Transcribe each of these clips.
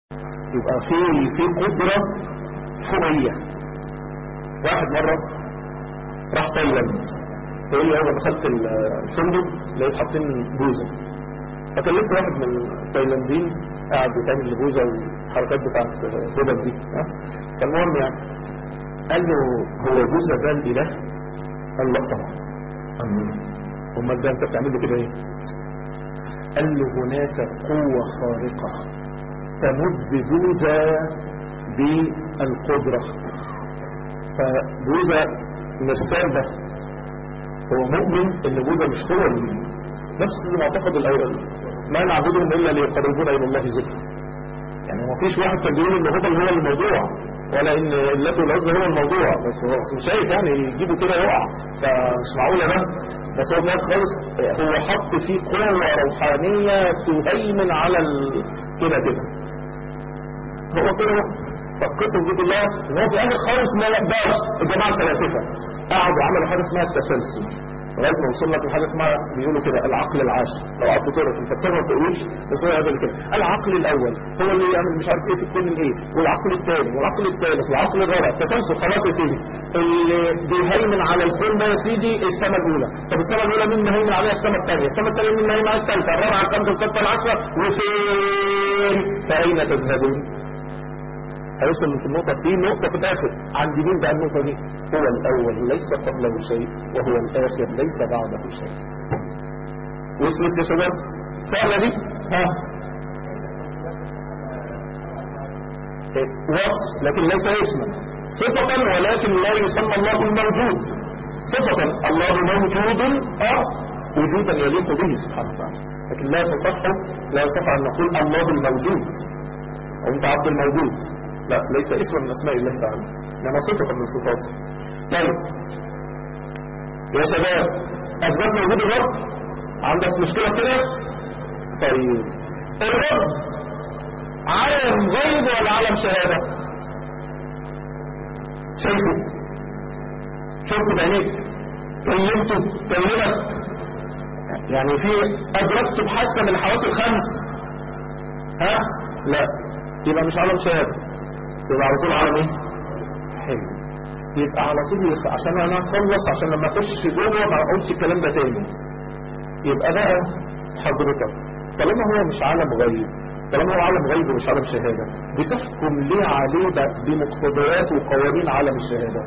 يبقى في في قدرة فوقية واحد مرة راح تايلاند يقول لي اول ما دخلت الفندق لقيت حاطين بوزة فكلمت واحد من التايلانديين قاعد بيتعمل البوزة والحركات بتاعت هبل دي ها؟ فالمهم يعني قال له هو بوزة ده الاله قال لا طبعا امال ده انت بتعمل له كده ايه قال له هناك قوة خارقة تمد بوزة بالقدرة فبوزة مرسال ده هو مؤمن ان بوزة مش هو اللي نفس معتقد الاول ما نعبدهم الا ليقربونا الى الله زلفى يعني ما فيش واحد كان بيقول ان هبل هو الموضوع ولا ان اللات والعزى هو الموضوع بس هو مش شايف يعني يجيبه كده يقع فمش معقوله ده بس هو بنات خالص هو حط فيه قوة روحانية تهيمن على ال... كده كده هو كده فقطه دي كلها ان هو في الاخر خالص ما يقدرش الجماعه الفلاسفه قعدوا عملوا حاجه اسمها التسلسل لغايه ما وصلنا لحاجه اسمها بيقولوا كده العقل العاشر لو قعدت تقرا في الفلسفه ما تقولوش بس هو هذا كده العقل الاول هو اللي يعمل مش عارف ايه في الكون الايه والعقل الثاني والعقل الثالث والعقل الرابع تسلسل خلاص يا سيدي اللي بيهيمن على الكون ده يا سيدي السماء الاولى طب السماء الاولى مين مهيمن عليها السماء الثانيه السماء الثانيه مين مهيمن عليها الثالثه الرابعه الخامسه السادسه العاشره وفين فاين تذهبون هيوصل في النقطة دي نقطة في الآخر عند مين بقى النقطة دي هو الأول ليس قبله شيء وهو الآخر ليس بعده شيء وصلت يا شباب سهلة دي ها وصف لكن ليس اسما صفة ولكن لا يسمى الله الموجود صفة الله موجود اه وجودا يليق به سبحانه وتعالى لكن لا تصح لا يصح ان نقول الله الموجود او انت عبد الموجود لا ليس اسم من اسماء الله تعالى انما صفه من صفاته طيب يا شباب اثبتنا وجود الرب عندك مشكله كده طيب الرب عالم غيب ولا عالم شهاده شايفه شفت بعينيك كلمته كلمك يعني في ادركت بحاسه من الحواس الخمس ها لا يبقى مش عالم شهاده يبقى على طول عالم ايه حلو يبقى على طول يخ... عشان انا اخلص عشان لما اخش جوه ما اقولش الكلام ده تاني يبقى بقى حضرتك طالما هو مش عالم غيب طالما هو عالم غيب ومش عالم شهاده بتحكم ليه عليه ده بمقتضيات وقوانين عالم الشهاده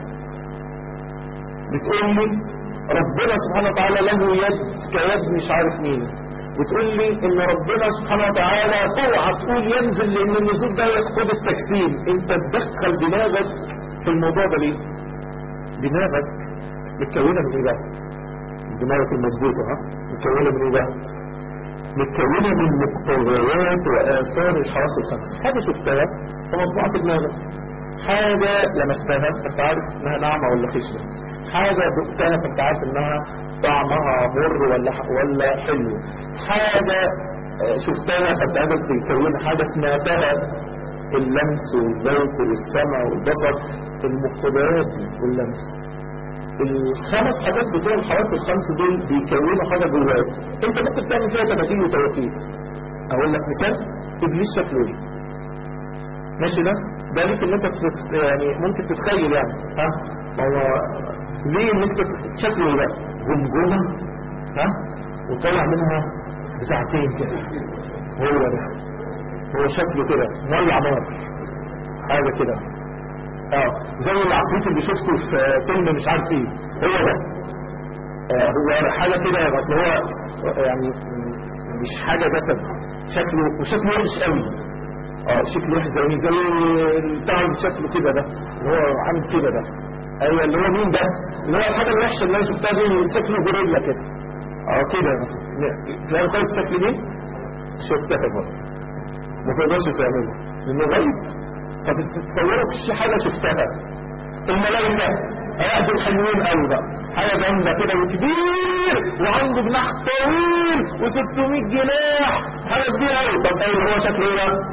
بتقول لي ربنا سبحانه وتعالى له يد كيد مش عارف مين بتقول لي ان ربنا سبحانه وتعالى اوعى تقول ينزل لان النزول ده يقتضي التجسيم انت تدخل دماغك في الموضوع ده ليه دماغك متكونه من ايه بقى دماغك المظبوطه ها متكونه من ايه بقى متكونه من مقتضيات واثار الحواس الخمس حاجه شفتها فمطبوعه في دماغك حاجه لمستها انت عارف انها ناعمه ولا خشنه حاجه دقتها فانت عارف انها طعمها مر ولا ولا حلو حاجة شفتها فانت قادر تكون حاجة سمعتها اللمس والذوق والسمع والبصر المقتضيات واللمس الخمس حاجات بتوع الحواس الخمس دول بيكونوا حاجة جواك انت ممكن تعمل فيها تماثيل وتوكيل اقول لك مثال ابليس شكله ايه ماشي ده ده ليك ان انت يعني ممكن تتخيل يعني ها ما هو ليه ان انت شكله ايه بقى جمجمة ها وطلع منها بساعتين كده هو ده هو شكله كده مولع نار حاجة كده اه زي العفريت اللي شفته في فيلم مش عارف ايه هو ده آه هو حاجة كده بس هو يعني مش حاجة جسد شكله وشكله وحش قوي اه شكله وحش زي زي بتاع شكله كده ده اللي هو عامل كده ده ايوه اللي هو مين ده اللي هو الحاجه الوحشه اللي انا شفتها دي شكله غوريلا كده اه كده مثلا تلاقي كويس الشكل دي شفتها برضه ما تقدرش تعمله لانه غريب فبتتصوروا في حاجه شفتها الملائكه هيأتوا الحلوين قوي بقى حاجه جامده كده وكبير وعنده جناح طويل و600 جناح حاجه كبيره قوي طب ايه هو شكله ايه بقى؟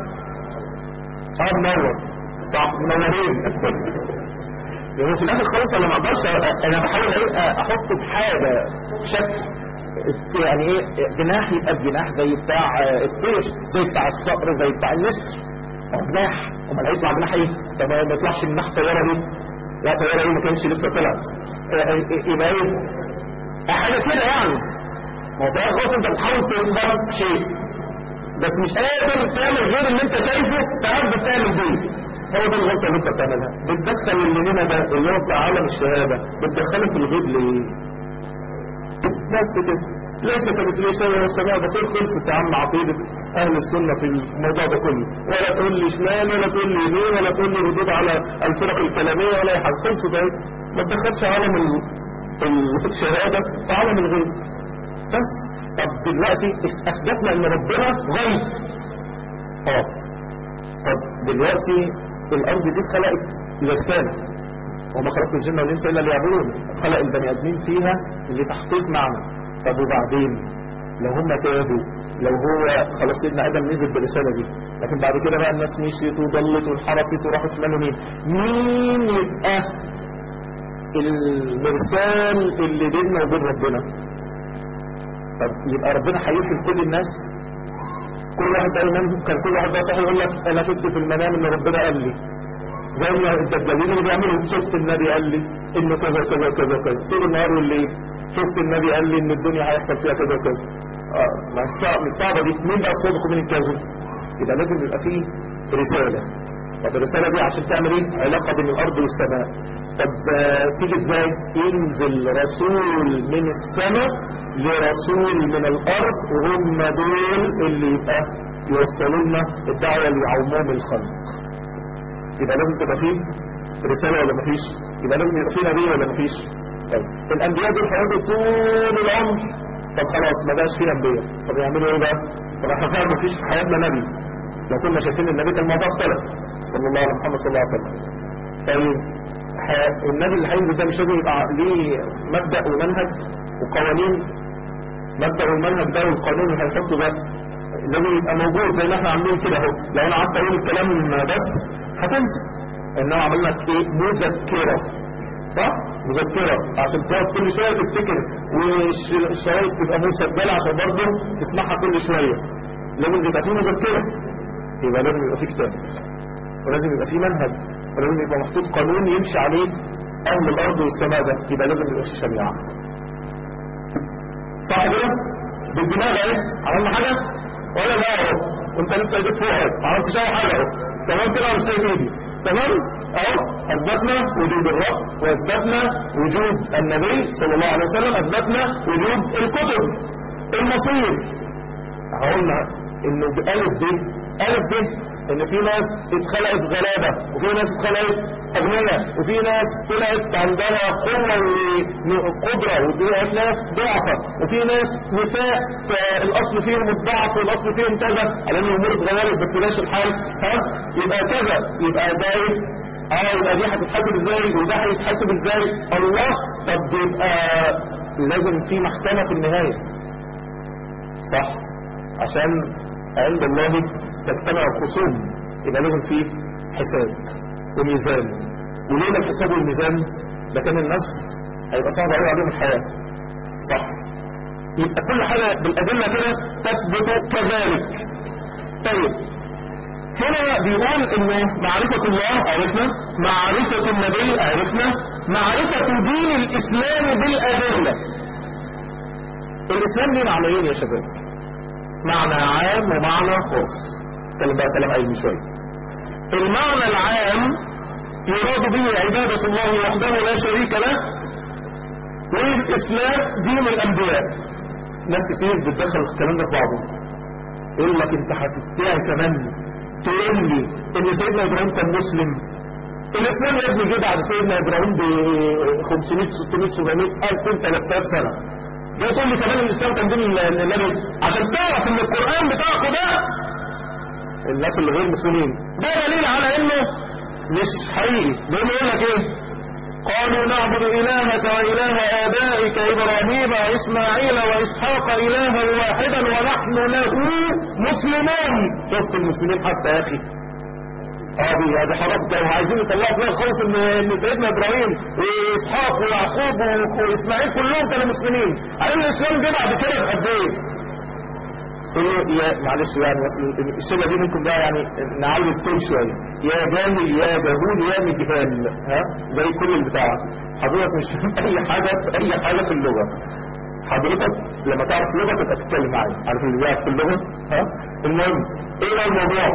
اه منور صح منورين يعني في الاخر خالص انا ما اقدرش انا بحاول ايه احطه بحاجه شكل يعني ايه جناح يبقى بجناح زي بتاع الطير زي بتاع الصقر زي بتاع النسر اه جناح امال هيطلع جناح ايه طب ما يطلعش جناح طياره ليه لا طياره ايه ما كانش لسه طلعت اه، اه، يبقى ايه اه، حاجه كده يعني ما هو بقى خلاص انت بتحاول تنظر شيء بس مش قادر تعمل غير اللي انت شايفه فقاعد بتعمل بيه هو ده الغلطه اللي انت بتعملها بتدخل اللي هنا ده اللي هو بتاع عالم الشهاده بتدخله في الغيب ليه بس كده ليس كمثله شيء وهو السماء بصير خلصت يا عم عقيدة أهل السنة في الموضوع ده كله ولا تقول لي شمال ولا تقول لي يمين ولا تقول لي ردود على الفرق الكلامية ولا أي حاجة خلصت اهي ما تدخلش عالم ال- ال- الشهادة في عالم الغيب بس طب دلوقتي أثبتنا إن ربنا غيب اه طب دلوقتي الأرض دي اتخلقت لرسالة وما خلقت الجن والإنس إلا ليعبدون خلق البني آدمين فيها لتحقيق معنى طب وبعدين لو هم تابوا لو هو خلاص سيدنا آدم نزل بالرسالة دي لكن بعد كده بقى الناس مشيت وضلت وانحرفت وراحت شمال ومين مين يبقى المرسال اللي بيننا وبين ربنا طب يبقى ربنا هيوحي لكل الناس كل واحد دايما كان كل واحد بقى صحيح يقول لك انا شفت في المنام ان ربنا قال لي زي ما الدجالين اللي بيعملوا شفت النبي قال لي انه كذا كذا كذا كذا طول النهار والليل شفت النبي قال لي ان الدنيا هيحصل فيها كذا كذا اه ما هي الصعب- الصعبه دي مين بقى الصادق ومين الكاذب يبقى لازم يبقى فيه رساله طب الرساله دي عشان تعمل ايه علاقه بين الارض والسماء طب آه، تيجي ازاي ينزل رسول من السماء لرسول من الارض وهم دول اللي يبقى يوصلوا لنا الدعوه لعموم الخلق يبقى لازم تبقى فيه رسالة ولا مفيش يبقى لازم يبقى فيه نبي ولا مفيش طيب الأنبياء دول هيقعدوا طول العمر طب خلاص ما بقاش فيه أنبياء طب يعملوا إيه بقى؟ طب احنا فعلا مفيش في حياتنا نبي لو كنا شايفين النبي كان الموضوع اختلف صلى الله على محمد صلى الله عليه وسلم طيب ح- النبي اللي هينزل ده مش لازم يبقى ليه مبدأ ومنهج وقوانين مبدأ والمنهج ده والقانون اللي هيحطه ده لازم يبقى موجود زي ما احنا عاملين كده اهو لو انا قعدت اقول الكلام بس هتنسى انما عملنا لك ايه مذكره صح مذكره عشان تقعد كل شويه تفتكر والشرايط تبقى مسجله عشان برضه تسمعها كل شويه لازم يبقى في مذكره يبقى لازم يبقى في كتاب ولازم يبقى في منهج ولازم يبقى محطوط قانون يمشي عليه اهل الارض والسماء ده يبقى لازم يبقى في شريعه صح كده بالدماغ اهي عملنا حاجه ولا لا اهو وانت لسه ايديك فوق اهو ما عملتش اي حاجه اهو تمام كده ولا شايف ايدي تمام اهو اثبتنا وجود الرب واثبتنا وجود النبي صلى الله عليه وسلم اثبتنا وجود الكتب المصير قلنا انه بألف دي ألف دي ان في ناس اتخلقت غلابة وفي ناس اتخلقت اغنياء وفي ناس طلعت عندها قوة وقدرة وفي ناس ضعفة وفي ناس نساء الاصل فيهم الضعف والاصل فيهم كذا على ان الامور اتغيرت بس ماشي الحال ها يبقى كذا يبقى ده ايه اه يبقى دي هتتحاسب ازاي وده هيتحاسب ازاي الله طب يبقى لازم في محكمة في النهاية صح عشان عند الله تجتمع الخصوم يبقى لازم فيه حساب وميزان ولولا الحساب والميزان ده كان الناس هيبقى صعب قوي عليهم الحياة صح يبقى كل حاجة بالأدلة كده تثبت كذلك طيب هنا بيقول ان معرفة الله عرفنا معرفة النبي عرفنا معرفة دين الإسلام بالأدلة الإسلام ليه معنيين يا شباب معنى عام ومعنى خاص كلام بقى كلام علمي شوية المعنى العام يراد به عبادة الله وحده لا شريك له والإسلام دين الأنبياء ناس كتير بتدخل الكلام ده في بعضه يقول لك انت هتدعي كمان تقول لي ان سيدنا ابراهيم كان مسلم الاسلام يا ابني جه بعد سيدنا ابراهيم ب 500 600 700 2000 3000 سنه ده تقول لي كمان الاسلام كان دين النبي عشان تعرف ان القران بتاعكم ده الناس اللي غير مسلمين ده دليل على انه مش حقيقي بيقول يقول لك ايه قالوا نعبد إلهك وإله آبائك إبراهيم وإسماعيل وإسحاق إلها واحدا ونحن له مسلمون شفت المسلمين حتى يا أخي هذه هذه حرف ده وعايزين يطلعوا فيها خالص ان ان سيدنا ابراهيم واسحاق ويعقوب واسماعيل كلهم كانوا مسلمين على ان الاسلام جه بعد كده بقد ايه تقول له يا معلش يعني بس الشبه دي ممكن بقى يعني نعلي التون شويه يا جاهل يا جهول يا مجهال ها زي كل البتاع حضرتك مش فاهم اي حاجه في اي حاجه في اللغه حضرتك لما تعرف لغه تبقى تتكلم معايا عارف اللي بيعرف في اللغه ها المهم ايه بقى الموضوع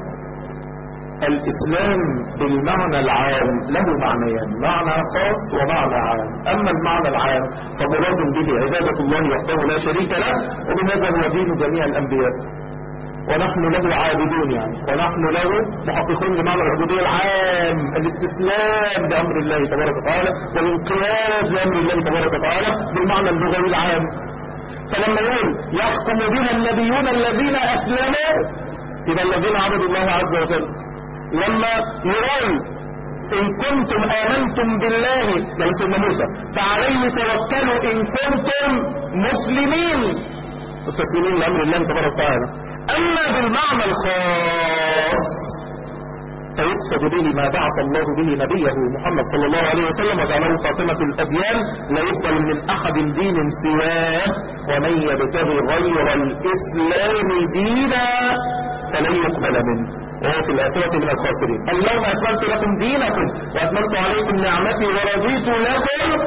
الإسلام بالمعنى العام له معنيان معنى خاص ومعنى عام أما المعنى العام فمراد به عبادة الله وحده لا شريك له وبهذا هو دين جميع الأنبياء ونحن له عابدون يعني ونحن له محققون لمعنى العبودية العام الاستسلام بأمر الله تبارك وتعالى والانقياد لأمر الله تبارك وتعالى بالمعنى اللغوي العام فلما يقول يحكم بها النبيون الذين أسلموا إذا الذين عبدوا الله عز وجل لما يقول إن كنتم آمنتم بالله ده سيدنا موسى فعليه توكلوا إن كنتم مسلمين مستسلمين لأمر الله تبارك وتعالى أما بالمعنى الخاص فيقصد به ما بعث الله به نبيه محمد صلى الله عليه وسلم وجعله خاتمة الأديان لا يقبل من أحد دين سواه ومن يبتغي غير الإسلام دينا فلن يقبل منه وهو في الآخرة من الخاسرين اليوم أكملت لكم دينكم وأتممت عليكم نعمتي ورضيت لكم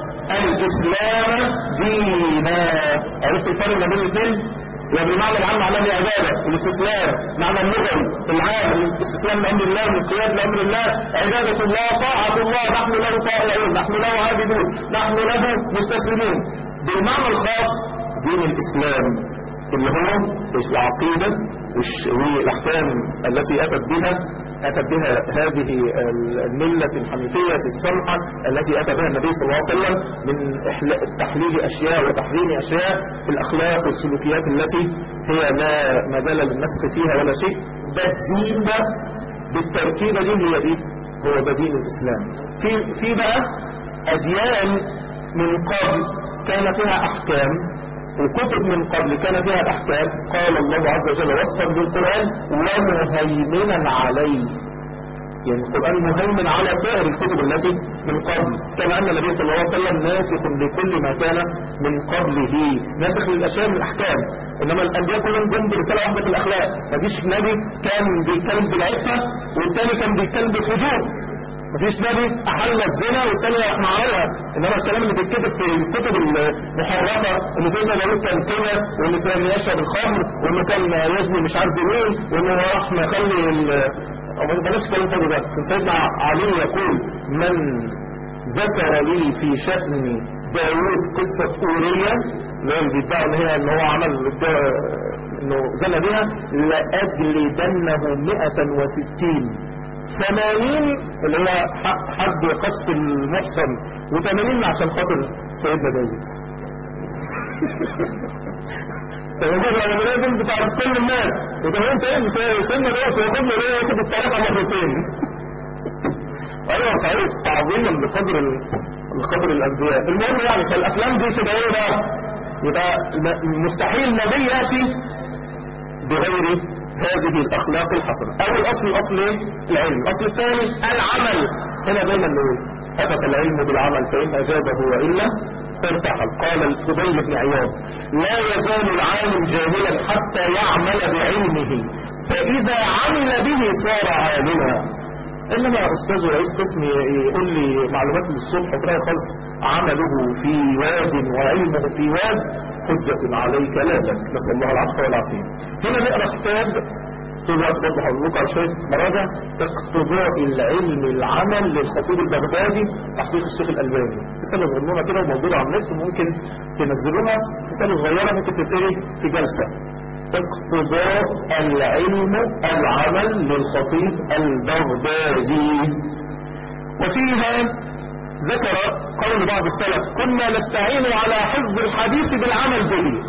الإسلام دينا عرفت الفرق ما بين الاثنين؟ يبقى بالمعنى العام معناه العبادة الاستسلام معنى اللغوي العام الاستسلام لأمر الله والانقياد لأمر الله عبادة الله طاعة الله نحن له طائعون نحن له عابدون نحن له مستسلمون بالمعنى الخاص دين الإسلام اللي هو العقيدة والأحكام التي أتت بها أتت بها هذه الملة الحنيفية السمحة التي أتى بها النبي صلى الله عليه وسلم من تحليل أشياء وتحريم أشياء في الأخلاق والسلوكيات التي هي لا مجال للنسخ فيها ولا شيء ده الدين ده بالتركيبة دي هي دي هو ده دين الإسلام في, في بقى أديان من قبل كان فيها أحكام وكتب من قبل كان فيها الأحكام قال الله عز وجل وصفا بالقرآن ومهيمنا عليه يعني القرآن مهيمن على سائر الكتب التي من قبل كما أن النبي صلى الله عليه وسلم ناسخ لكل ما كان من قبله ناسخ للأشياء من الأحكام إنما الأنبياء كلهم جم برسالة واحدة في الأخلاق مفيش نبي كان بيتكلم بالعفة والتاني كان بيتكلم بالفجور مفيش نبي احل الزنا والتاني راح معرضها انما الكلام اللي بيتكتب في الكتب المحرفه ان سيدنا داوود كان كده وان سيدنا يشرب الخمر وانه كان يزني مش عارف مين وانه راح مخلي او بلاش كلام فاضي ده سيدنا علي يقول من ذكر لي في شأن داوود قصة أورية اللي هو بيدعي ان هي ان هو عمل انه زنى بها لأجلدنه 160 ثمانين اللي هو حد قصف المحصن وثمانين عشان خاطر سيدنا داود فيقول لما لازم بتاع كل الناس وده انت ايه سيدنا داود ياخد له ليه ياخد الطريقه مرتين ايوه صحيح تعظيما لقدر لقدر الانبياء المهم يعني فالافلام دي تبقى ايه بقى يبقى مستحيل نبي ياتي بغير هذه الأخلاق الحسنة أول أصل الأصل إيه؟ العلم الأصل الثاني العمل هنا دايما نقول أتت العلم بالعمل فإن أجابه وإلا ارتحل قال الفضيل بن عياض لا يزال العالم جاهلا حتى يعمل بعلمه فإذا عمل به صار عالما انما استاذ رئيس قسم يقول لي معلومات للصبح وكده خالص عمله في واد وعلمه في واد حجة عليك لا لك نسأل الله العفو والعافية هنا نقرا كتاب دلوقتي برضه هقول لكم على شويه مراجع اقتضاء العلم العمل للخطيب البغدادي تحقيق الشيخ الالباني رساله صغنونه كده وموجوده على النت ممكن تنزلوها رساله صغيره ممكن تتقري في جلسه اقتضاء العلم العمل للخطيب البغدادي وفيها ذكر قول بعض السلف كنا نستعين على حفظ الحديث بالعمل به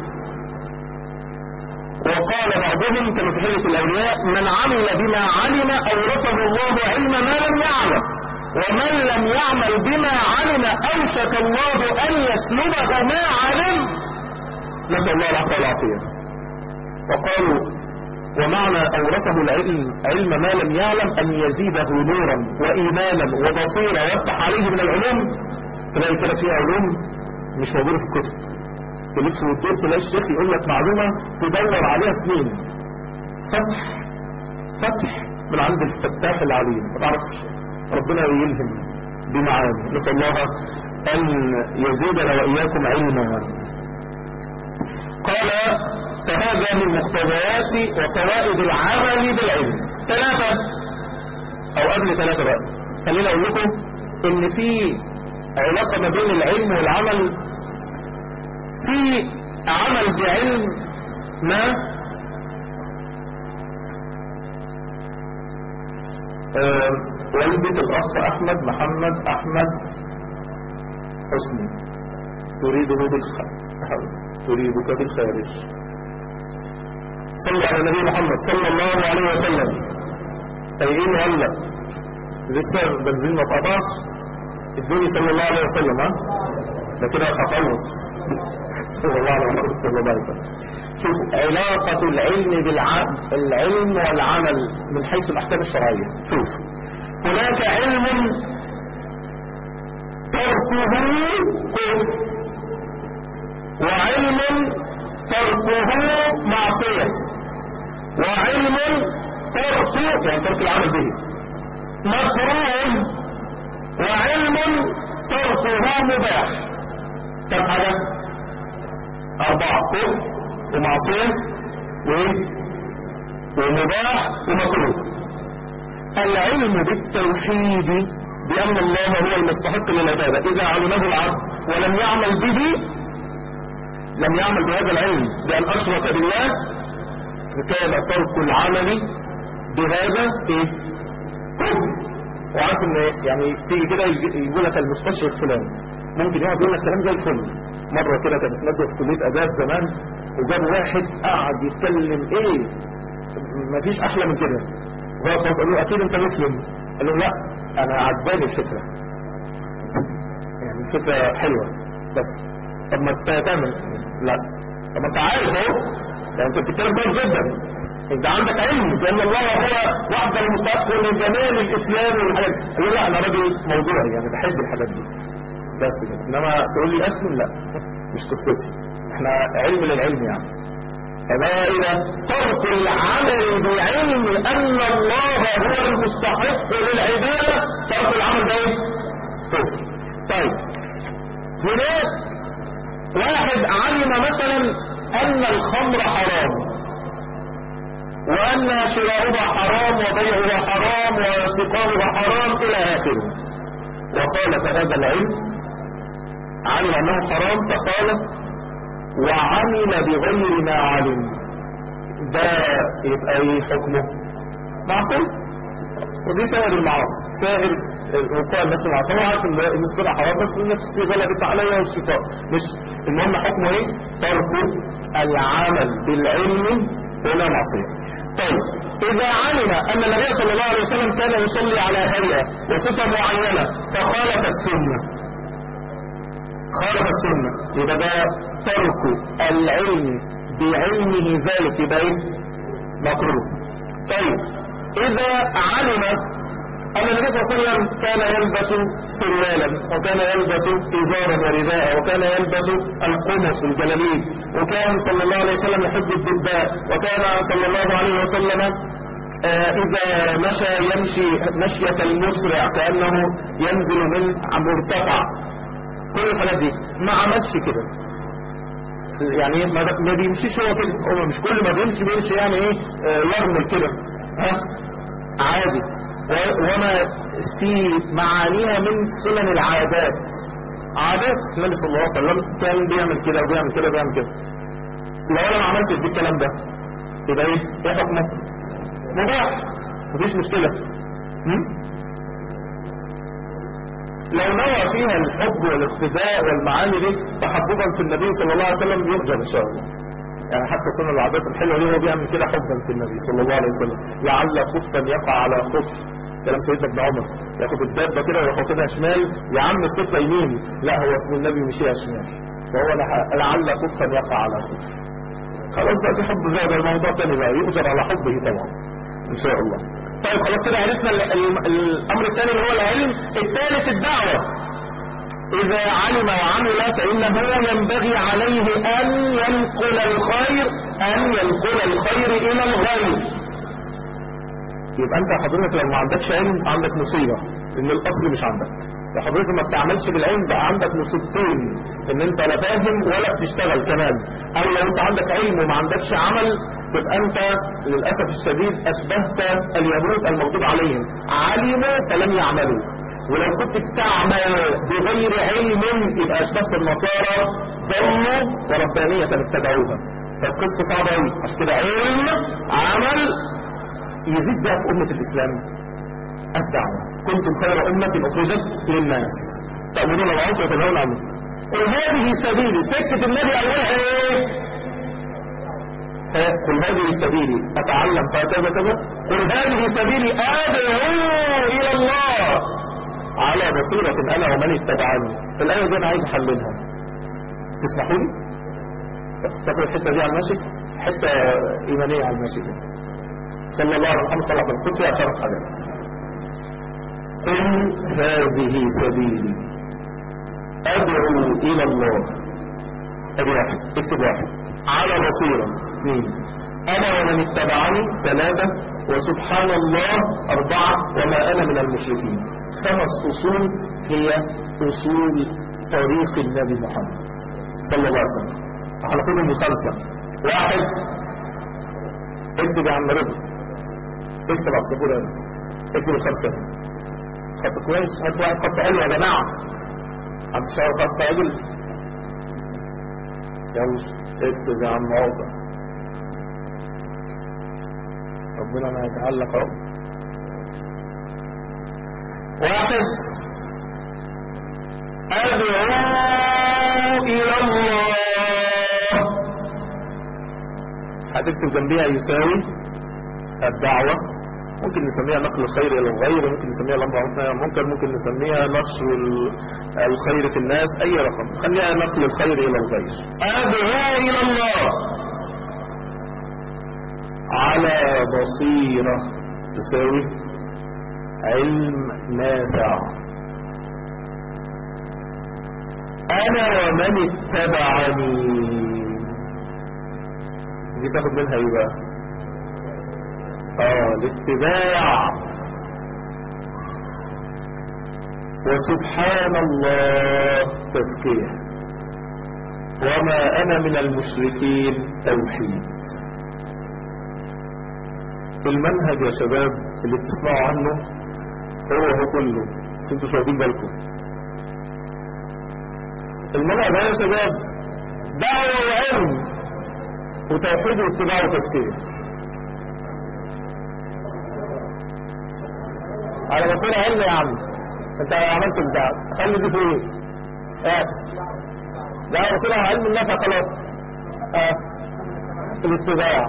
وقال بعضهم كما في حديث الأولياء من عمل بما علم أورثه الله علم ما لم يعلم ومن لم يعمل بما علم أوشك الله أن يسلبه ما علم نسأل الله العفو والعافية وقالوا ومعنى أورثه العلم علم ما لم يعلم أن يزيده نورا وإيمانا وبصيرا ويفتح عليه من العلوم تلاقي كده فيها علوم مش موجودة في الكتب تلف وتدور تلاقي الشيخ يقول لك معلومة تدور عليها سنين فتح فتح من عند الفتاح العليم ما تعرفش ربنا يلهم بمعاني نسأل الله أن يزيدنا وإياكم علما قال فهذا من مقتضيات وفوائد العمل بالعلم ثلاثة أو قبل ثلاثة بقى خليني أقول لكم إن في علاقة ما بين العلم والعمل في عمل بعلم ما آه، والدة الأخ أحمد محمد أحمد حسني تريده بالخارج تريدك بالخارج صلى على النبي محمد صلى الله عليه وسلم تايقين ولا لسه البنزين ما اتقطعش ادوني صلى الله عليه وسلم ها ده كده هخلص صلى الله عليه وسلم صلى الله عليه وسلم شوف علاقة العلم بالعمل العلم والعمل من حيث الأحكام الشرعية شوف هناك علم تركه كفر وعلم تركه معصية وعلم ترك يعني ترك العمل به مكروه وعلم تركه مباح كم حاجة أربعة كفر ومعصية وإيه ومباح ومكروه العلم بالتوحيد بأن الله هو المستحق للعبادة إذا علمه العبد ولم يعمل به لم يعمل بهذا العلم بأن أشرك بالله فكان ترك العمل بهذا إيه كفر وعارف ان يعني تيجي كده يقول لك المستشرق فلان ممكن يقعد يقول لك كلام زي الفل مره كده كانت ندوه في كليه اداب زمان وجاب واحد قعد يتكلم ايه مفيش احلى من كده وهو قال له اكيد انت مسلم قال له لا انا عجباني الفكره يعني الفكره حلوه بس طب ما انت تعمل لا طب ما انت عارف اهو يعني انت بتتكلم كويس جدا انت عندك علم بان الله هو وحده المستحق لجمال الاسلام والحاجات دي قال له لا انا راجل موضوعي يعني بحب الحاجات دي بس كده انما تقول لي اسلم لا مش قصتي احنا علم للعلم يعني فما إذا ترك العمل بعلم أن الله هو المستحق للعبادة ترك العمل ده ايه؟ كفر طيب هناك واحد علم مثلا أن الخمر حرام وأن شراؤها حرام وبيعها حرام وسقاؤها حرام إلى آخره وخالف هذا العلم علم أنه حرام فخالف وعمل بغير ما علم ده يبقى ايه حكمه معصية ودي سائر المعاصي سائر وقوع الناس المعاصي هو عارف ان الصلاة حرام بس نفسي غلبت عليا والشفاء مش المهم حكمه ايه ترك العمل بالعلم ولا معصية طيب إذا علم أن النبي صلى الله عليه وسلم كان يصلي على هيئة وصفة معينة فخالف السنة خالف السنة يبقى ده ترك العلم بعلمه ذلك يبقى ايه مكروه طيب اذا علم ان النبي صلى الله عليه وسلم كان يلبس سروالا وكان يلبس ازارا ورداء وكان يلبس القمص الجلاليب وكان صلى الله عليه وسلم يحب الدباء وكان صلى الله عليه وسلم آه اذا مشى يمشي مشية المسرع كأنه ينزل من مرتفع كل الحاجات دي ما عملش كده يعني ما ما بيمشيش هو كده هو مش كل ما بيمشي بيمشي يعني ايه آه يرمل كده ها عادي وما في معانيها من سنن العادات عادات النبي صلى الله عليه وسلم كان بيعمل كده وبيعمل كده وبيعمل كده لو انا ما عملتش دي الكلام ده يبقى ايه ايه حكمه مباح مفيش مشكله هم؟ لو نوى فيها الحب والاقتداء والمعاني دي تحببا في النبي صلى الله عليه وسلم يرجى ان شاء الله يعني حتى سنة العادات الحلوة دي هو بيعمل كده حبا في النبي صلى الله عليه وسلم لعل خفا يقع على خف كلام سيدنا ابن عمر ياخد الدابة كده ويروح واخدها شمال يا عم السكة يمين لا هو اسم النبي مشيها شمال فهو لعل خفا يقع على خف خلاص بقى دي حب زاد الموضوع تاني بقى يؤجر على حبه طبعا ان شاء الله طيب خلاص كده عرفنا الامر الثاني اللي هو العلم الثالث الدعوة إذا علم وعمل فإنه ينبغي عليه أن ينقل الخير أن ينقل الخير إلى الغير يبقى أنت حضرتك لو ما عندكش علم عندك مصيبة إن الأصل مش عندك لو حضرتك ما بتعملش بالعلم بقى عندك مصيبتين إن أنت لا فاهم ولا بتشتغل كمان أو لو أنت عندك علم وما عندكش عمل تبقى أنت للأسف الشديد أشبهت اليهود المغضوب عليهم علموا فلم يعملوا ولو كنت بتعمل بغير علم يبقى أشبهت النصارى ضلوا وربانية اتبعوها فالقصة صعبة قوي عشان كده علم عمل يزيد بقى في أمة الإسلام الدعوة كنتم خير أمة أخرجت للناس تأمرون بالمعروف وتنهون عن المنكر قل هذه سبيلي سكة النبي أولها إيه؟ ها، قل هذه سبيلي أتعلم فكذا كذا قل هذه سبيلي أدعو إلى الله على بصيرة أنا ومن اتبعني الآية دي أنا عايز أحللها تسمحوا لي؟ تاخد الحتة دي على الماشي حتة إيمانية على الماشي دي صلى الله عليه محمد صلى الله عليه وسلم خد فيها شرط حاجات قل هذه سبيلي أدعو إلى الله أدي واحد اكتب واحد على بصيرة اثنين أنا ومن اتبعني ثلاثة وسبحان الله أربعة وما أنا من المشركين خمس أصول هي أصول طريق النبي محمد صلى الله عليه وسلم هناخدهم بخمسة واحد اكتب يا عم رضا اكتب على السبورة هنا. اكتب الخمسة هنا. خط كويس هات واحد خط حلو يا جماعة عم تشعر خط عدل يلا اكتب يا عم عوضة ربنا ما يتعلق اهو واحد أدعو إلى الله هتكتب جنبيها يساوي الدعوة ممكن نسميها نقل الخير إلى الغير ممكن نسميها الأمر معروف ممكن ممكن نسميها نشر ال- الخير في الناس أي رقم خليها نقل الخير إلى الغير أدعو إلى الله على بصيرة تساوي علم نافع أنا ومن اتبعني دي تاخد منها ايه بقى اه الاتباع وسبحان الله تزكية وما أنا من المشركين توحيد المنهج يا شباب اللي بتسمعوا عنه هو هو كله بس انتوا مش واخدين بالكم المنهج ده يا شباب دعوة وعلم وتوحيد واتباع وتزكية على بصيرة علم يا عم انت عملت بتاع خلي دي فين اه ده على بصيرة علم النفع خلاص اه الاتباع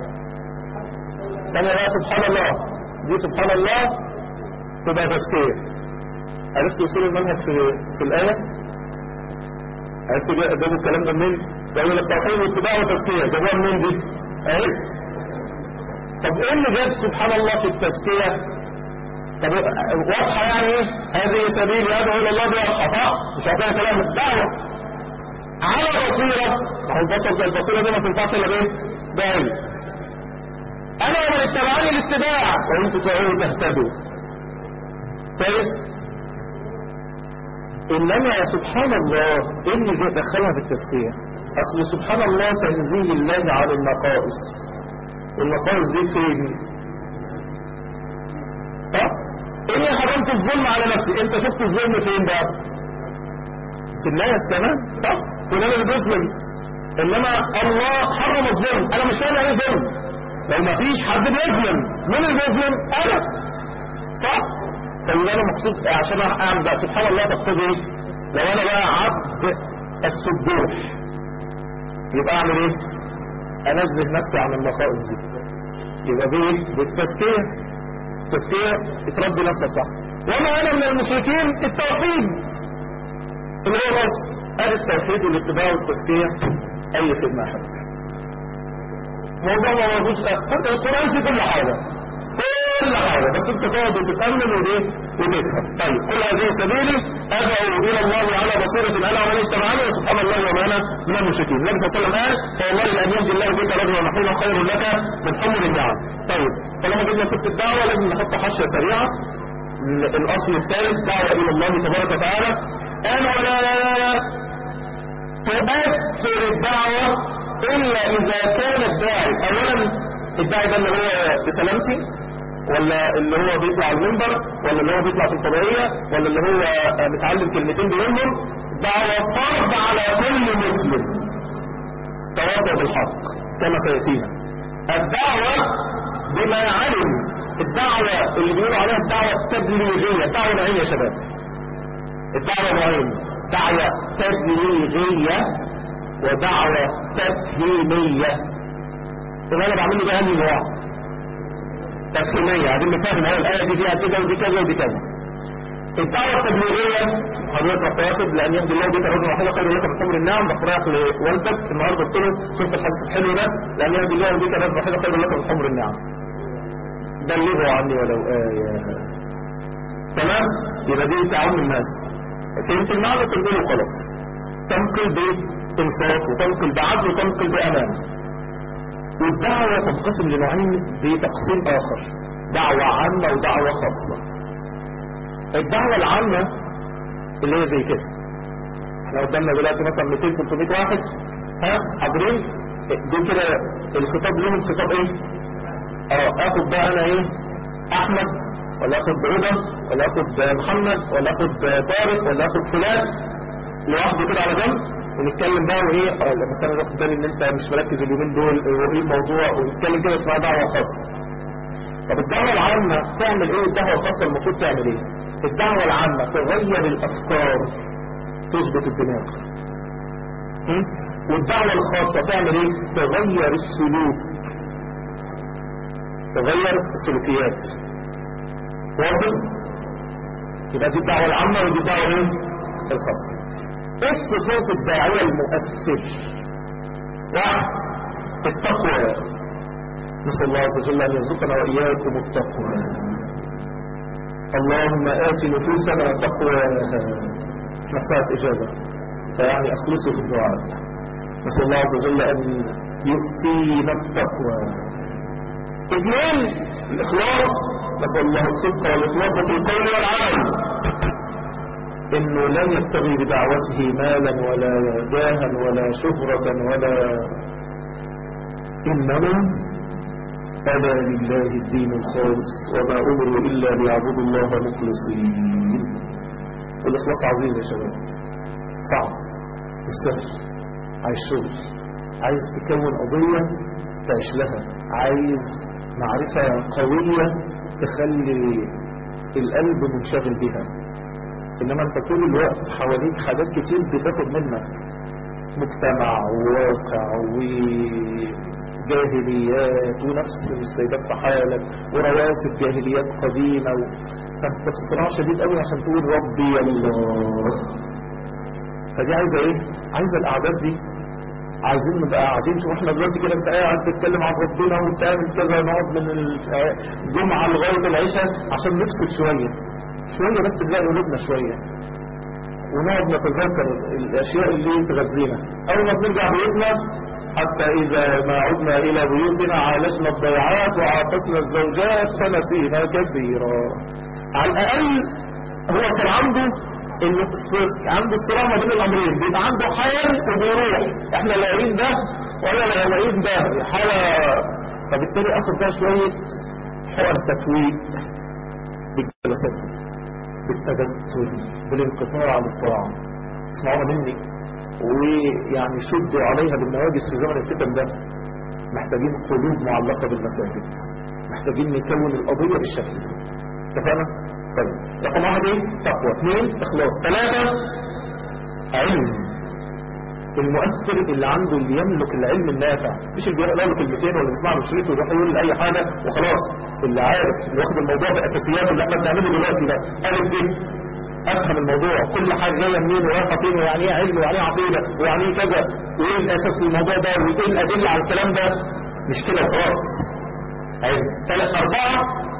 تاني بقى سبحان الله دي سبحان الله تبقى تزكية عرفت اصول المنهج في في الآية عرفت جابوا الكلام ده منين يقول لك توحيد واتباع وتزكية جابوها منين دي اهي طب ايه اللي جاب سبحان الله في التزكية طب واضحة يعني ايه هذه سبيل يدعو الى الله بها الخطأ مش عارفين كلام الدعوة على بصيرة ما هو البصر البصيرة دي ما تنفعش الا بايه بعلم انا ومن اتبعني الاتباع وانتم تعالوا تهتدوا كويس انما سبحان الله ايه اللي جه دخلها في التزكية اصل سبحان الله تنزيه الله عن النقائص والنقائص دي فين صح اني حرمت الظلم على نفسي انت شفت الظلم فين بقى في الناس كمان صح كلنا اللي بيظلم انما الله حرم الظلم انا مش فاهم يعني ظلم لو ما فيش حد بيظلم مين اللي بيظلم انا صح فاللي انا مقصود عشان اعمل بقى سبحان الله تقتضي ايه لو انا بقى عبد السبوح يبقى اعمل ايه انزه نفسي عن النقائص دي يبقى بايه بالتزكيه التزكية تربي نفسك صح وما أنا من المشركين التوحيد اللي هو بس هذا التوحيد والاتباع والتزكية أي خدمة حد موضوع ما موجودش القرآن في كل حاجة كل حاجة بس انت تقعد وتتأمل وايه وتفهم طيب كل هذه سبيلي ادعو الى الله على بصيرة انا ومن اتبعني وسبحان الله وما انا من المشركين النبي صلى الله عليه وسلم قال فوالله لان يهدي الله بك رجلا وحيدا خير لك من حمر النعم طيب طالما جبنا ست الدعوة لازم نحط حاشية سريعة الاصل الثالث دعوة الى الله تبارك وتعالى قال ولا تؤثر الدعوة الا اذا كان الداعي اولا الداعي ده اللي هو بسلامتي ولا اللي هو بيطلع المنبر ولا اللي هو بيطلع في الفضائية ولا اللي هو متعلم كلمتين بيقولهم دعوة فرض على كل مسلم تواصل بالحق كما سيأتينا الدعوة بما علم الدعوة اللي بيقولوا عليها الدعوة التبليغية الدعوة نوعين يا شباب الدعوة نوعين دعوة تبليغية ودعوة تفهيمية اللي انا بعمله ده انهي نوع تفهيمية عايزين نفهم هو الآية دي فيها كذا ودي كذا ودي كذا الدعوة التبليغية حضرتك رح تاخد لأن يهدي الله بك رجل واحدة خير لك من حمر النعم رح رايح لوالدك النهارده قلت له شفت الحديث الحلو ده لأن يهدي الله بك رجل واحدة خير لك من حمر النعم بلغوا عني ولو آية تمام يبقى دي تعاون الناس فهمت المعنى تنقله خلاص تنقل بإنصاف وتنقل بعدل وتنقل بأمان والدعوة تنقسم لنوعين بتقسيم آخر دعوة عامة ودعوة خاصة الدعوة العامة اللي هي زي كده احنا قدامنا دلوقتي مثلا 200 300 واحد ها حاضرين دول كده الخطاب لهم خطاب ايه اه اخد بقى انا ايه احمد ولا اخد عودة ولا اخد محمد ولا اخد طارق ولا اخد فلان لوحده كده على جنب ونتكلم بقى وايه اه بس انا واخد بالي ان انت مش مركز اليومين دول وايه الموضوع ونتكلم كده اسمها دعوه خاصه طب الدعوه العامه تعمل ايه والدعوه الخاصه المفروض تعمل ايه الدعوه العامه تغير الافكار تظبط الدماغ م? والدعوه الخاصه تعمل ايه تغير السلوك تغير السلوكيات واصل يبقى دي الدعوه العامه ودي الدعوه ايه الخاصه ايه الصفات الداعية المؤثر واحد التقوى نسأل الله عز وجل أن يرزقنا وإياكم التقوى اللهم آت نفوسنا تقواها نفسها إجابة فيعني أخلصوا في الدعاء نسأل الله عز وجل أن يؤتينا التقوى اثنين الإخلاص نسأل الله الصدق والإخلاص في القول والعمل انه لن يبتغي بدعوته مالا ولا جاها ولا شهرة ولا انما الا لله الدين الخالص وما امروا الا ليعبدوا الله مخلصين الاخلاص عزيز يا شباب صعب مش سهل عايز شغل عايز تكون قضية تعيش لها عايز معرفة قوية تخلي القلب منشغل بها انما انت طول الوقت حواليك حاجات كتير بتاخد منك مجتمع وواقع وجاهليات ونفس مش سايباك في حالك ورواسب جاهليات قديمة و... فانت في صراع شديد قوي عشان تقول ربي الله فدي عايزة ايه عايزة الاعداد دي عايزين نبقى قاعدين شوف احنا دلوقتي كده انت قاعد تتكلم عن ربنا وتعمل كذا نقعد من الجمعة لغاية العشاء عشان نفصل شوية شوية بس نلاقي قلوبنا شوية ونقعد نتذكر الأشياء اللي تغذينا أول ما بنرجع بيوتنا حتى إذا ما عدنا إلى بيوتنا عالجنا الضيعات وعاطسنا الزوجات فنسينا كثيرا على الأقل هو كان عنده إنه عنده الصراع ما بين الأمرين بيبقى عنده حال وبيروح إحنا لاقيين ده ولا لاقيين ده حالة فبالتالي أخذ ده شوية حقن تفويق بالجلسات بالتبتل بالانقطاع عن الطاعة اسمعوها مني ويعني شدوا عليها بالنواجس في زمن الفتن ده محتاجين قلوب معلقة بالمساجد محتاجين نكون القضية بالشكل ده اتفقنا؟ طيب رقم واحد ايه؟ تقوى اثنين اخلاص ثلاثة علم المؤثر اللي عنده اللي يملك العلم النافع مش اللي بيقرا له كلمتين ولا بيسمع له شريط ويروح يقول اي حاجه وخلاص اللي عارف اللي واخد الموضوع باساسياته اللي احنا بنعمله دلوقتي ده الف ب افهم الموضوع كل حاجه جايه منين ورايحه فين ويعني ايه علم ويعني ايه عقيده ويعني ايه كذا وايه الاساس للموضوع ده وايه الادله على الكلام ده مش كده خلاص علم ثلاث اربعه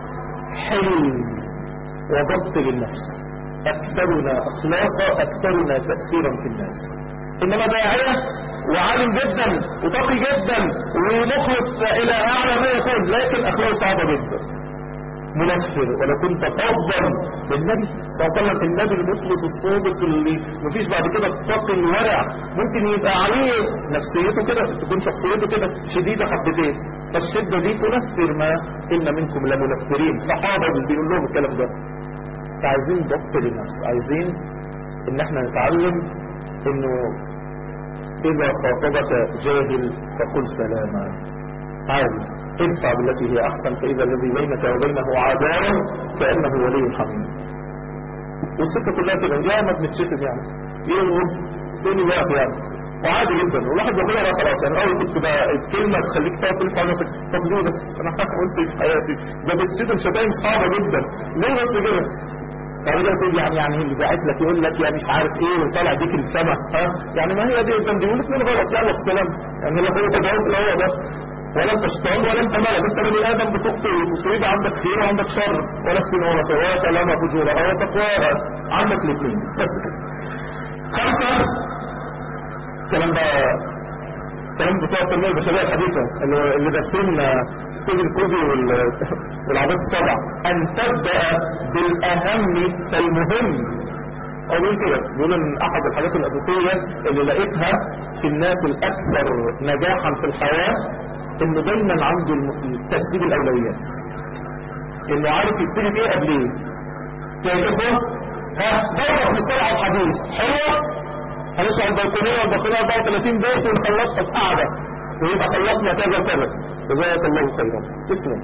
حلم وضبط للنفس أكثرنا أخلاقا أكثرنا تأثيرا في الناس إنما داعية وعالم جدا وتقي جدا ومخلص إلى أعلى ما يكون لكن أخلاقه صعبة جدا منفر ولا كنت فظا للنبي صلى الله عليه وسلم النبي المخلص الصادق اللي مفيش بعد كده التقي الورع ممكن يبقى عليه نفسيته كده تكون شخصيته كده شديدة حبتين فالشدة دي تنفر ما إن منكم لمنفرين صحابة اللي بيقول لهم الكلام ده فعايزين ضبط للنفس عايزين ان احنا نتعلم انه اذا خاطبك جاهل فقل سلاما عادي ادفع بالتي هي احسن فاذا الذي بينك وبينه عداوه كانه ولي حميم والسكه كلها كده يا ما بنتشتم يعني يقول تاني بقى يعني وعادي جدا والواحد بيقولها بقى خلاص يعني اول كنت بقى الكلمه تخليك تقعد تلف على نفسك طب ليه بس انا حتى قلت في حياتي ده بتشتم شتايم صعبه جدا ليه بس كده بعد كده تقول يعني يعني اللي باعت لك يقول لك يا مش عارف ايه وطالع بيك السما ها يعني ما هي دي كان بيقول لك من غلط يلا السلام يعني لو هو تجاوب لا هو ده ولا انت شيطان ولا انت ملك انت بني ادم بتخطئ وتصيب عندك خير وعندك شر ونفس وما سواها لما فجورها وتقواها عندك الاثنين بس كده خمسه الكلام ده الكلام بتوع التنميه البشريه الحديثه اللي اللي دارسين ستيفن كوفي وال- والعادات السبع ان تبدا بالاهم فالمهم هو بيقول كده بيقول ان احد الحاجات الاساسيه اللي لقيتها في الناس الاكثر نجاحا في الحياه انه دايما عنده الم- ترتيب الاولويات انه عارف يبتدي بايه قبليه يعني كده ها ضرب بسرعه الحديث حلوه هنشرح البلكونيه والبلكونيه 34 بيت ونخلصها في قعده ويبقى خلصنا كذا كذا جزاك الله خيرا تسلم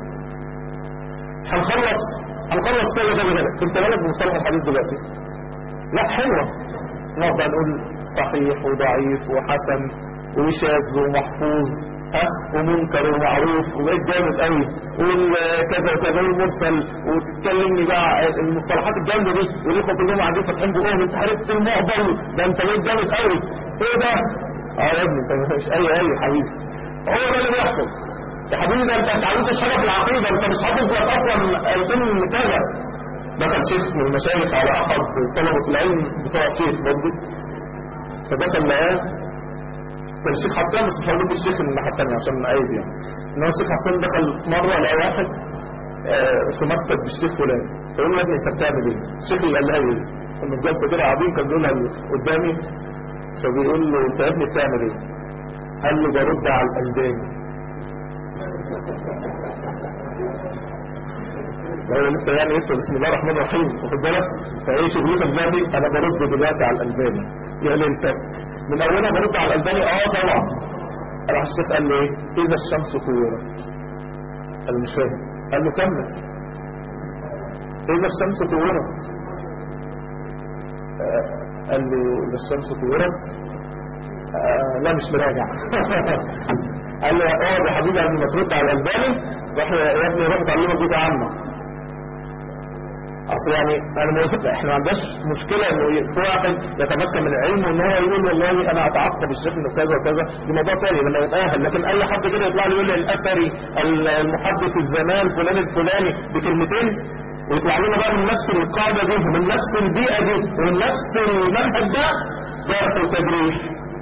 هنخلص هنخلص كذا كذا كذا انت مالك بمصطلح الحديث دلوقتي لا حلوه نقعد بقى نقول صحيح وضعيف وحسن وشاذ ومحفوظ ها ومنكر ومعروف وبقيت جامد قوي وكذا وكذا والمرسل وتتكلمني بقى المصطلحات الجامده دي والاخوه كلهم قاعدين فاتحين بقهم انت عرفت المعضل ده انت بقيت جامد قوي ايه ده؟ اه يا ابني انت مش اي اي حبيبي هو ده اللي بيحصل يا حبيبي ده انت اتعلمت حاجه في العقيده انت مش حافظ لك اصلا ايتين كذا دخل شيخ من المشايخ على احد طلبه العلم بتوع شيخ برضه فدخل لقاه كان الشيخ حسان بس مش هقول الشيخ من الناحيه الثانيه عشان عيب يعني انما الشيخ حسان دخل مره لقى واحد آه، في مكتب بالشيخ فلان فيقول له يا ابني انت بتعمل ايه؟ الشيخ اللي قال لها ايه؟ لما الجلسه كده قاعدين كان بيقولها قدامي فبيقول له انت يا ابني بتعمل ايه؟ قال له برد على الالباني هو لسه يعني لسه بسم الله الرحمن الرحيم واخد بالك فايه شغلتك دلوقتي انا برد دلوقتي على الالباني يا ليلتك من اولها برد على الالباني اه طبعا راح الشيخ قال له ايه اذا الشمس كورت قال له مش فاهم قال له كمل اذا الشمس كورت آه، قال له اذا الشمس كورت آه لا مش مراجع قال له اه يا حبيبي قبل ما ترد على الالباني روح يا ابني روح اتعلمك جزء عامه اصل يعني انا موافق احنا ما عندناش مشكله انه في واحد يتمكن من العلم وان هو يقول والله انا اتعقب الشيخ انه كذا وكذا دي موضوع ثاني لما يتاهل لكن اي حد كده يطلع لي يقول لي الاثري المحدث الزمان فلان الفلاني بكلمتين ويطلع لنا بقى من نفس القاعده دي ومن نفس البيئه دي ومن نفس المنهج ده جرح وتجريح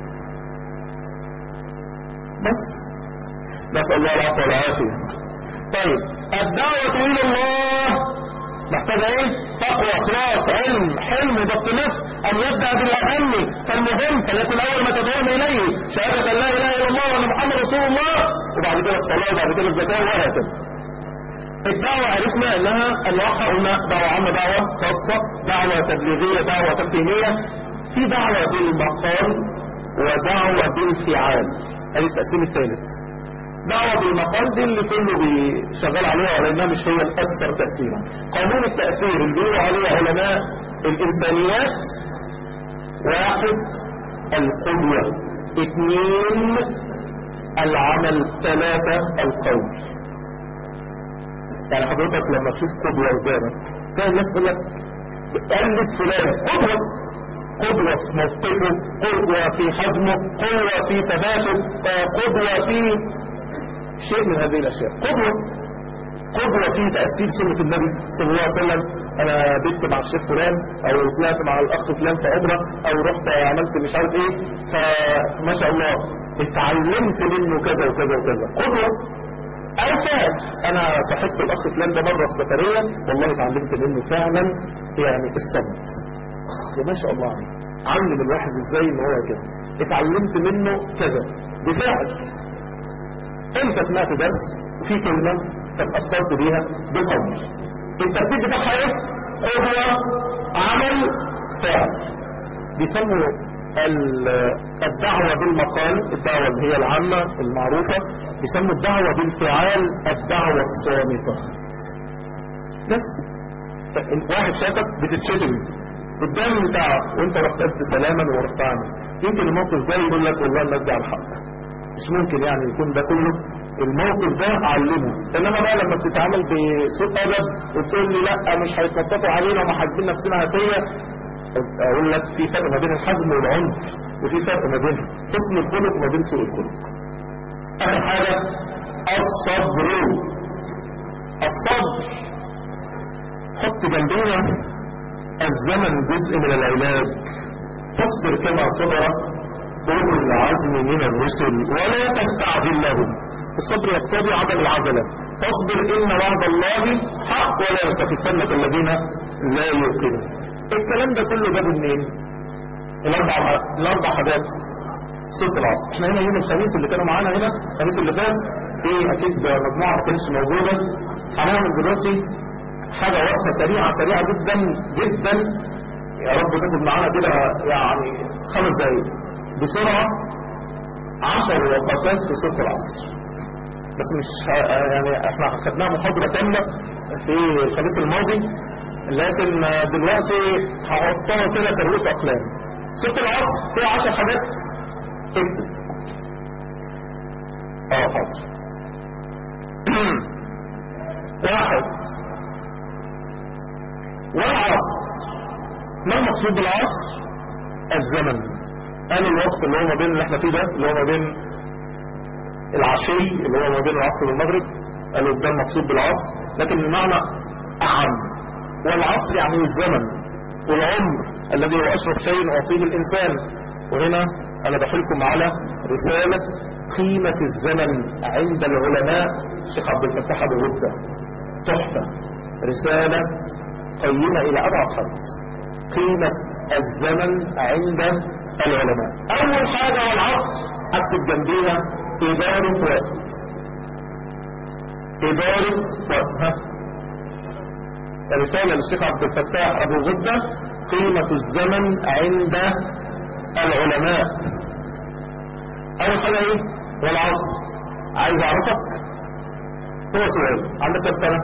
بس نسال الله العفو والعافيه طيب الدعوه الى الله محتاجة ايه تقوى اخلاص علم حلم ضبط نفس ان يبدأ بالاهم فالمهم فليكن اول ما تدعون اليه شهادة ان لا اله الا الله وان محمد رسول الله وبعد كده الصلاة وبعد كده الزكاة وهكذا الدعوة عرفنا انها انواعها قلنا دعوة عامة دعوة خاصة دعوة تبليغية دعوة تفهيمية في دعوة بالمقال ودعوة بالفعال ادي التقسيم الثالث دعوة بالمقال دي اللي كله بيشغل عليها علماء مش هي الأكثر تأثيرا قانون التأثير اللي بيقولوا عليه علماء الإنسانيات واحد القدوة اثنين العمل ثلاثة القول يعني حضرتك لما تشوف قدوة قدامك تلاقي الناس تقول لك قلد فلان قدوة قدوة في موقفه قدوة في حزمه قدوة في ثباته آه، قدوة في شيء من هذه الأشياء قدوة قدوة في تأثير سنة النبي صلى الله عليه وسلم أنا بيت مع الشيخ فلان أو طلعت مع الأخ فلان في عمرة أو رحت عملت مش عارف إيه فما شاء الله اتعلمت منه كذا وكذا وكذا قدوة أو فعل أنا صاحبت الأخ فلان ده مرة في سفرية والله اتعلمت منه فعلا يعني الصمت أخ ما شاء الله عليه علم الواحد ازاي ان هو كذا اتعلمت منه كذا بفعل انت سمعت درس وفي كلمة فتأثرت بيها بالقول الترتيب بتاعها ايه؟ قدوة عمل فعل بيسموا الدعوة بالمقال الدعوة اللي هي العامة المعروفة بيسموا الدعوة بالفعال الدعوة الصامتة بس واحد شافك بتتشتم قدام بتاعه وانت رحت قلت سلاما ورحت عامل يمكن الموقف ده يقول لك والله الناس دي على الحق مش ممكن يعني يكون ده كله الموقف ده علمه انما بقى لما بتتعامل بسوء ادب وتقول لي لا مش هيتنططوا علينا وما حاسبين نفسنا هتيه اقول لك في فرق ما بين الحزم والعنف وفي فرق ما بين حسن الخلق وما بين سوء الخلق اخر حاجه الصبر الصبر حط جنبنا الزمن جزء من العلاج تصبر كما صبر أولو العزم من الرسل ولا تستعجل لهم الصبر يقتضي عدم العجلة تصبر إن وعد الله حق ولا يستخفنك الذين لا يوقنون الكلام ده كله جابه منين؟ الأربع الأربع حاجات سورة العصر احنا هنا يوم الخميس اللي كانوا معانا هنا الخميس اللي فات ايه اكيد مجموعة ما كانتش موجودة هنعمل دلوقتي حاجة وقفة سريعة سريعة جدا جدا يا رب تاخد معانا كده يعني خمس دقايق بسرعة عشر وقفات في سورة العصر بس مش يعني احنا خدناها محاضرة كاملة في الخميس الماضي لكن دلوقتي هحطها كده كرؤوس اقلام سورة العصر فيها عشر حاجات اكتب اه حاضر واحد والعصر ما المقصود بالعصر الزمن قالوا الوقت اللي هو ما بين اللي احنا فيه ده اللي هو ما بين العشي اللي هو ما بين العصر والمغرب قالوا ده المقصود بالعصر لكن المعنى أعم والعصر يعني الزمن والعمر الذي هو أشرف شيء أعطيه الإنسان وهنا أنا بحلكم على رسالة قيمة الزمن عند العلماء الشيخ عبد الفتاح أبو غدة تحفة رسالة قيمة إلى أبعد حد قيمة الزمن عند العلماء أول حاجة والعصر أكتب جنبيها إدارة وقت إدارة وقت ها رسالة للشيخ عبد الفتاح أبو غدة قيمة الزمن عند العلماء أول حاجة إيه والعصر عايز أعرفك هو سؤال عندك كم سنة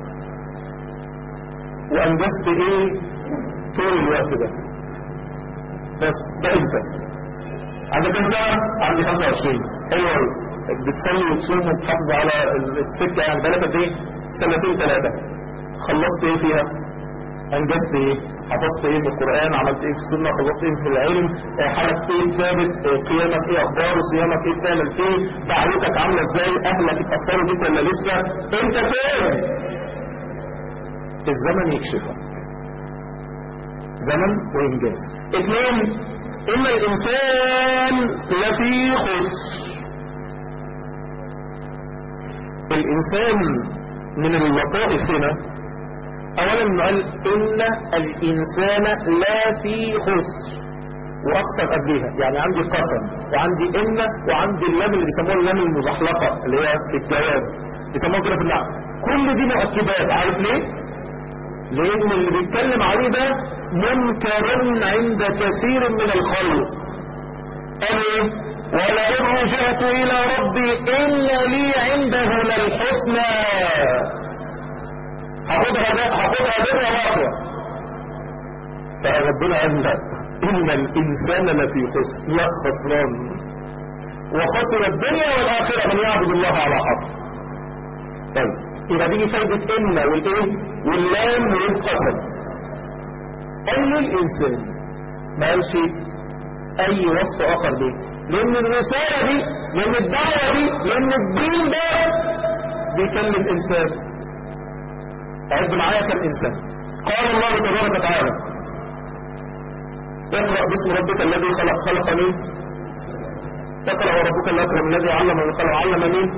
وأنجزت إيه طول الوقت ده بس ده انت عندك كم سنة؟ عندي 25 حلو قوي بتصلي وتصوم وتحافظ على السكة يعني بالك قد ايه؟ سنتين ثلاثة خلصت ايه فيها؟ انجزت ايه؟ حفظت ايه في القرآن؟ عملت ايه في السنة؟ خلصت ايه في العلم؟ حالك ايه ثابت؟ قيامك ايه اخباره؟ صيامك ايه بتعمل فيه؟ دعوتك عاملة ازاي؟ اهلك اتأثروا بيك ولا لسه؟ انت فين؟ الزمن يكشفك زمن وإنجاز اثنين إن الإنسان لفي خسر الإنسان من اللطائف هنا أولا قال إن الإنسان لا في خسر وأقسم قبلها يعني عندي قسم وعندي إن وعندي اللام اللي بيسموها اللام المزحلقة اللي هي في الجواب بيسموها كده في اللعب كل دي مؤكدات عارف ليه؟ لأن اللي بيتكلم عليه ده منكر عند كثير من الخلق قال ايه ولئن رجعت إلى ربي إن لي عنده للحسنى هاخدها ده هاخدها ده واحدة فربنا قال لا إن الإنسان لفي خسر لا خسران وخسر الدنيا والآخرة من يعبد الله على حق طيب يبقى دي فايدة إن والإيه واللام والقسم قال الإنسان ما قالش أي وصف آخر ليه لأن الرسالة دي لأن الدعوة دي لأن الدين ده بيكلم إنسان عد معايا كم إنسان قال الله تبارك وتعالى اقرأ باسم ربك الذي خلق خلق مين اقرأ وربك الأكرم الذي علم بالقلم علم مين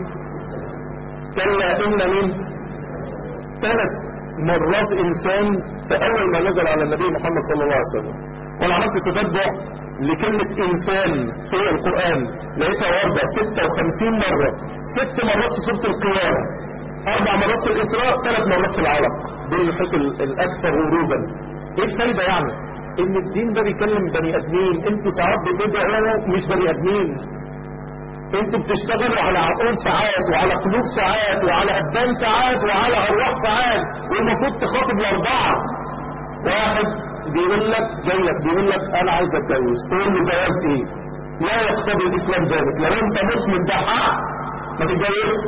كلا إن مين ثلاث مرات إنسان في أول ما نزل على النبي محمد صلى الله عليه وسلم وأنا عملت تتبع لكلمة إنسان في القرآن لقيتها واردة 56 مرة ست مرات في سورة القيامة أربع مرات في الإسراء ثلاث مرات في العلق دول الحس الأكثر ورودا إيه الفايدة يعني؟ إن الدين ده بيكلم بني آدمين أنتوا ساعات بتدعوا مش بني آدمين انتوا بتشتغلوا على عقول ساعات وعلى قلوب ساعات وعلى ابدان ساعات وعلى ارواح ساعات والمفروض تخاطب الاربعه واحد بيقول لك جاي لك بيقول لك انا عايز اتجوز تقول له جواز ايه لا يقتضي الاسلام ذلك لو انت مسلم ده حق ما تتجوزش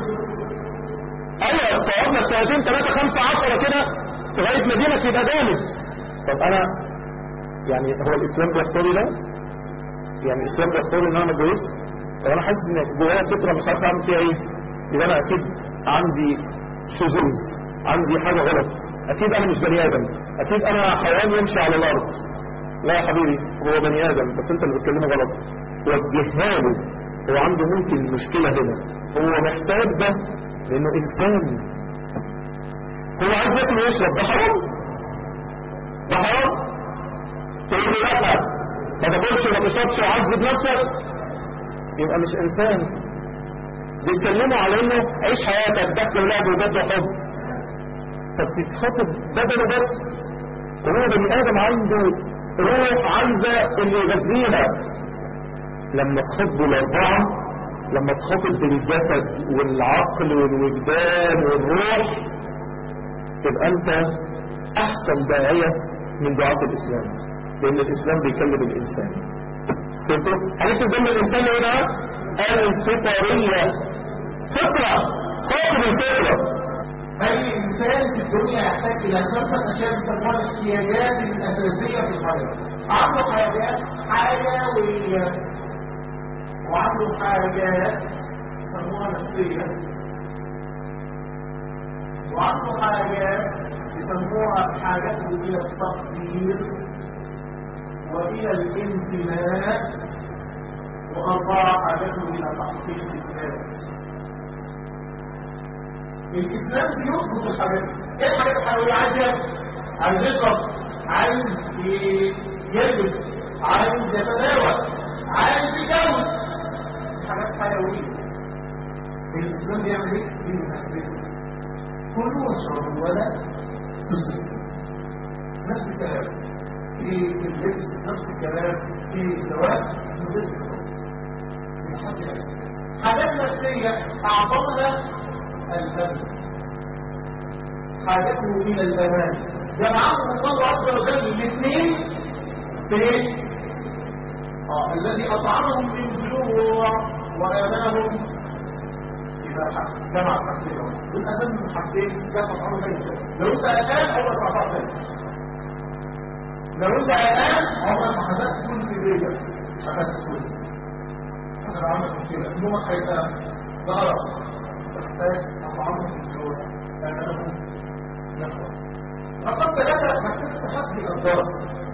ايوه تقعد لك سنتين ثلاثه خمسه عشره كده لغايه ما دينك يبقى جامد طب انا يعني هو الاسلام بيقتضي ده؟ يعني الاسلام بيقتضي ان انا ما اتجوزش؟ طب انا حاسس ان جوايا فكره مش عارف اعمل فيها ايه يبقى انا اكيد عندي شذوذ عندي حاجه غلط اكيد انا مش بني ادم اكيد انا حيوان يمشي على الارض لا يا حبيبي هو بني ادم بس انت اللي بتكلمه غلط وجهها له هو عنده ممكن مشكله هنا هو محتاج ده لانه انسان هو عايز ياكل ويشرب ده حرام ده حرام تقول له لا ما تاكلش وما تشربش وعذب نفسك يبقى مش انسان بيتكلموا على انه عيش حياتك ضحك ولعب وجد وحب فبتتخاطب بدنه بس وهو بني ادم عنده روح عايزه اللي يغذيها لما تخاطبوا الاربعه لما تخاطب بالجسد والعقل والوجدان والروح تبقى انت احسن داعيه من دعاه الاسلام لان الاسلام بيكلم الانسان فهمتوا؟ عرفت ذنب الانسان ايه بقى؟ الفطريه فطره خاطب الفطره أي إنسان في الدنيا يحتاج إلى خمسة أشياء بيسموها الاحتياجات الأساسية في الحياة. عنده حاجات حيوية وعنده حاجات يسموها نفسية وعنده حاجات يسموها حاجات إلى التقدير وإلى الانتماء وأربعة حاجات إلى تحقيق الذات. الإسلام بيربط الحاجات إيه الحاجات الحيوية عايز ياكل عايز يشرب عايز يلبس عايز يتداول عايز يتجوز حاجات حيوية الإسلام بيعمل إيه؟ بيهدد كلوا واشربوا ولا تسرفوا نفس الكلام في اللبس نفس الكلام في الزواج من غير الصوت حاجات نفسية أعطانا الأمن حاجته إلى الأمان جمعهم الله عز وجل الاثنين في آه الذي أطعمهم من جوع وآمنهم إذا جمع حاجتين دول أهم من حاجتين يقف عنه ليس لو أنت قلقان أول ما تعرف لو أنت قلقان عمرك ما حدثت كل في بيتك حدثت كل هذا عمل مشكلة نومك هيبقى ضرر تحتاج أطعامه في الجوع أمامه نحوه فقد ثلاثة محتاج تحدي الضرر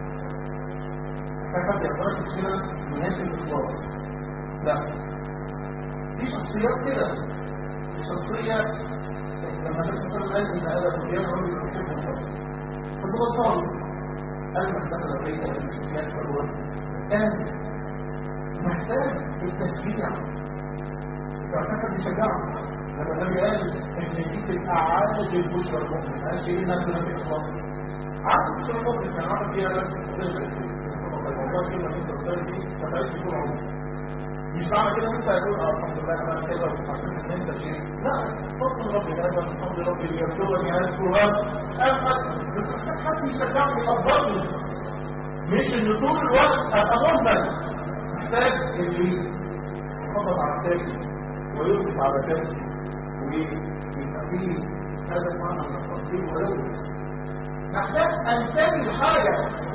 تحدي الضرر تشير من هذه الإخلاص لا دي شخصيات كده الشخصية لما النبي صلى الله عليه وسلم قال إن أبا سفيان رجل يحب الحب فتبطل قال من دخل بيت أبي سفيان فهو كان محتاج التشجيع فكان بيشجعه لما النبي قال ان دي تبقى عاده البشرى المؤمن قال شيء انها تبقى في اخلاص عاده البشرى المؤمن كان عامل فيها الموضوع كده انت بتختار دي فتعيش طول عمرك مش معنى كده انت هتقول اه الحمد لله انا كده وعشان ان انت شيء لا فضل ربي هذا فضل ربي اللي يبلغني هذا القران بس محتاج حد يشجعني يقدرني مش ان طول الوقت ابقى مهمل محتاج اللي يحافظ على التاجر ويوقف على ذلك ويبقى فيه هذا المعنى من التفصيل ويوقف نحتاج أنتمي لحاجة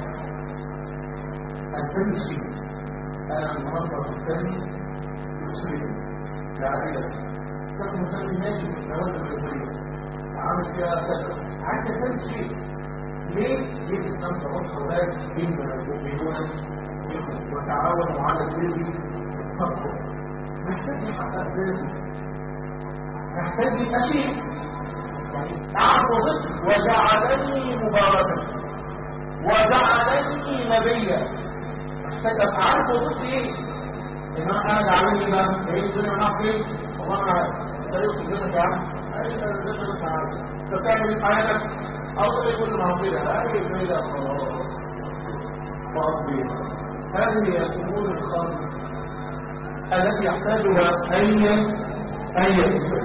أنتمي شيء أنا النهارده أنتمي لأسرتي لعائلتي كان منتمي ناجي من الجوانب الرياضية عامل فيها كذا عايز كذا شيء ليه؟ ليه الإسلام تربط أولاد إنما المؤمنون وتعاونوا على البر والتقوى محتاج يحقق ذاته محتاج يبقى شيء يعني أعرف وظيفتي وجعلني مباركا وجعلني نبيا محتاج أبقى عارف وظيفتي إيه؟ إن أنا قاعد عامل إيه بقى؟ إيه الدنيا معاك إيه؟ والله أنا عارف أنت إيه في الدنيا يا عم؟ أيوة الدنيا بس عارف أنت بتعمل إيه في حياتك؟ أو تقول كل معصية أيوة كده خلاص معصية هذه هي الأمور الخاصة التي يحتاجها أي أي إنسان